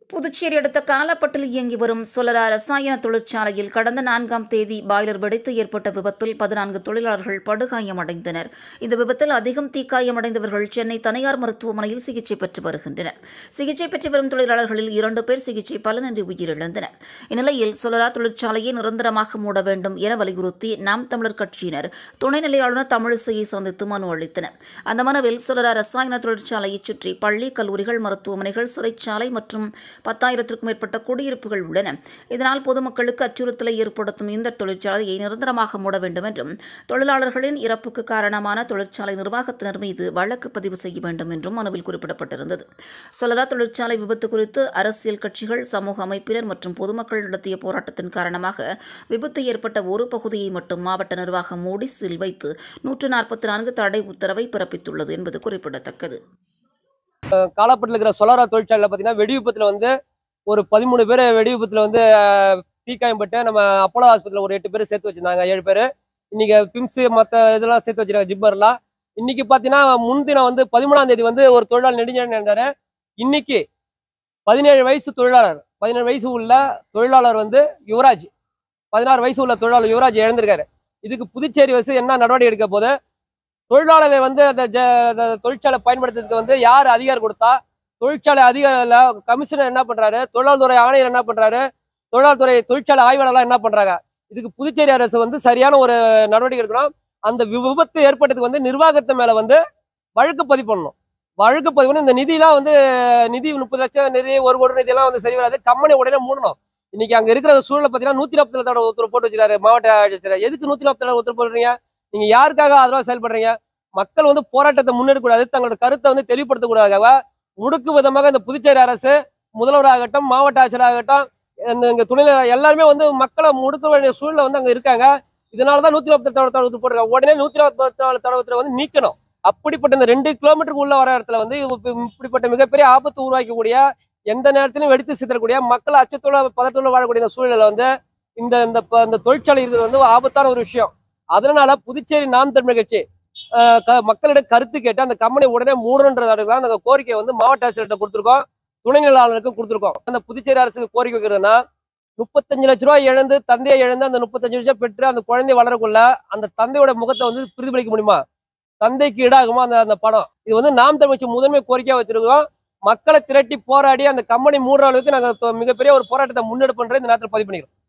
புதுச்சேரி அடுத்த காலப்பட்டில் இயங்கி வரும் சொலரா ரசாயன தொழிற்சாலையில் கடந்த நான்காம் தேதி பாய்லர் வெடித்து ஏற்பட்ட விபத்தில் பதினான்கு தொழிலாளர்கள் படுகாயமடைந்தனர் இந்த விபத்தில் அதிகம் தீக்காயமடைந்தவர்கள் சென்னை தனியார் மருத்துவமனையில் சிகிச்சை பெற்று வருகின்றனர் சிகிச்சை பெற்று வரும் தொழிலாளர்களில் இரண்டு பேர் சிகிச்சை பலனின்றி உயிரிழந்தனர் இந்நிலையில் சொலரா தொழிற்சாலையை நிரந்தரமாக மூட வேண்டும் என வலியுறுத்தி நாம் தமிழர் கட்சியினர் துணைநிலை ஆளுநர் தமிழிசையை சந்தித்து மனு அளித்தனர் அந்த மனுவில் சொலரா ரசாயன தொழிற்சாலையைச் சுற்றி பள்ளி கல்லூரிகள் மருத்துவமனைகள் சிறைச்சாலை மற்றும் பத்தாயிரத்திற்கும் மேற்பட்ட குடியிருப்புகள் உள்ளன இதனால் பொதுமக்களுக்கு அச்சுறுத்தலை ஏற்படுத்தும் இந்த தொழிற்சாலையை நிரந்தரமாக மூட வேண்டும் என்றும் தொழிலாளர்களின் இறப்புக்கு காரணமான தொழிற்சாலை நிர்வாகத்தினர் மீது வழக்கு பதிவு செய்ய வேண்டும் என்றும் மனுவில் குறிப்பிடப்பட்டிருந்தது சொலரா தொழிற்சாலை விபத்து குறித்து அரசியல் கட்சிகள் சமூக அமைப்பினர் மற்றும் பொதுமக்கள் நடத்திய போராட்டத்தின் காரணமாக விபத்து ஏற்பட்ட ஒரு பகுதியை மட்டும் மாவட்ட நிர்வாகம் மூடி சீல் வைத்து நூற்று நாற்பத்தி நான்கு தடை உத்தரவை பிறப்பித்துள்ளது என்பது குறிப்பிடத்தக்கது காலாப்பட்டில் இருக்கிற சொலாரா தொழிற்சாலையில் பார்த்தீங்கன்னா வெடி விபத்தில் வந்து ஒரு பதிமூணு பேர் வெடி விபத்தில் வந்து ஆஹ், தீக்காயம்பட்டு நம்ம அப்போலோ ஆஸ்பத்திரியில் ஒரு எட்டு பேர் சேர்த்து வச்சிருந்தாங்க ஏழு பேர் இன்னைக்கு பிம்ஸ் மற்ற இதெல்லாம் சேர்த்து வச்சிருக்காங்க ஜிப்பர்லாம் இன்னைக்கு பார்த்தீங்கன்னா முன்தினம் வந்து பதிமூணாம் தேதி வந்து ஒரு தொழிலாளர் நெடுஞ்செழியன் இருந்தாரு இன்னைக்கு பதினேழு வயசு தொழிலாளர் பதினேழு வயசு உள்ள தொழிலாளர் வந்து யுவராஜ் பதினாறு வயசு உள்ள தொழிலாளர் யுவராஜ் இழந்திருக்காரு இதுக்கு புதுச்சேரி அரசு என்ன நடவடிக்கை எடுக்க போது தொழிலாளரை வந்து அந்த ஜ- அந்த தொழிற்சாலை பயன்படுத்துறதுக்கு வந்து யார் அதிகாரம் கொடுத்தா தொழிற்சாலை அதிகாரில கமிஷனர் என்ன பண்றாரு தொழிலாளர் துறை ஆணையர் என்ன பண்றாரு தொழிலாளர் துறை தொழிற்சாலை ஆய்வாளர்லாம் என்ன பண்றாங்க இதுக்கு புதுச்சேரி அரசு வந்து சரியான ஒரு நடவடிக்கை எடுக்கணும் அந்த வி- விபத்து ஏற்பட்டதுக்கு வந்து நிர்வாகத்து மேல வந்து வழக்கு பதிவு பண்ணணும் வழக்கு பதிவு பண்ணி இந்த நிதியெல்லாம் வந்து நிதி முப்பது லட்சம் நிதி ஒரு கோடி நிதி எல்லாம் வந்து சரி வராது கம்பெனி உடனே மூடணும் இன்னைக்கு அங்க இருக்கிற சூழலை பார்த்தீங்கன்னா நூத்தி நாற்பத்தி ஏழு உத்தரவு போட்டு வச்சிருக்காரு மாவட்ட ஆட்சியர் எதுக்கு நூத்தி நாற்பத்தி ஏழு உத்தரவு போடுறீங்க நீங்க யாருக்காக ஆதரவா செயல்படுறீங்க மக்கள் வந்து போராட்டத்தை முன்னெடுக்கக்கூடாது தங்களோட கருத்தை வந்து தெளிவுபடுத்தக்கூடாதுக்காக முடுக்கு விதமாக இந்த புதுச்சேரி அரசு முதல்வராகட்டும் மாவட்ட ஆட்சியராகட்டும் இந்த இங்க துணை எல்லாருமே வந்து மக்களை முடுக்க வேண்டிய சூழ்நிலை வந்து அங்க இருக்காங்க இதனாலதான் நூத்தி நாற்பத்தி ஏழு தடவை உத்தரவு போடுறாங்க உடனே நூத்தி நாற்பத்தி நாலு தடவை உத்தரவு வந்து நீக்கணும் அப்படிப்பட்ட இந்த ரெண்டு கிலோமீட்டருக்கு உள்ள வர இடத்துல வந்து இப்ப இப்படிப்பட்ட மிகப்பெரிய ஆபத்து உருவாக்கக்கூடிய எந்த நேரத்திலும் வெடித்து சித்தரக்கூடிய மக்கள் அச்சத்தோட பதட்டத்தோட வாழக்கூடிய இந்த சூழ்நிலை வந்து இந்த இந்த ப- இந்த தொழிற்சாலை இருக்கிறது வந்து ஆபத்தான ஒரு விஷயம் அதனால புதுச்சேரி நாம் தமிழ் கட்சி ஆஹ் க- மக்களிடம் கருத்து கேட்டு அந்த கம்பெனி உடனே மூடணுன்றதாக அந்த கோரிக்கையை வந்து மாவட்ட ஆட்சியர்கிட்ட கொடுத்துருக்கோம் துணைநிலை ஆளுநருக்கும் கொடுத்துருக்கோம் அந்த புதுச்சேரி அரசுக்கு கோரிக்கை வைக்கிறதுனா முப்பத்தஞ்சு லட்ச ரூபாய் இழந்து தந்தையை இழந்து அந்த முப்பத்தஞ்சு லட்சம் பெற்று அந்த குழந்தை வளரக்குள்ள அந்த தந்தையோட முகத்தை வந்து பிரதிபலிக்க முடியுமா தந்தைக்கு ஈடாகுமா அந்த அந்த படம் இது வந்து நாம் தமிழ் கட்சி முதன்மை கோரிக்கையா வச்சிருக்கோம் மக்களை திரட்டி போராடி அந்த கம்பெனி மூடுற அளவுக்கு நாங்கள் மிகப்பெரிய ஒரு போராட்டத்தை முன்னெடுப்புன்ற இந்த நேரத்தில் பதிவு பண்ணிக்கிறோம்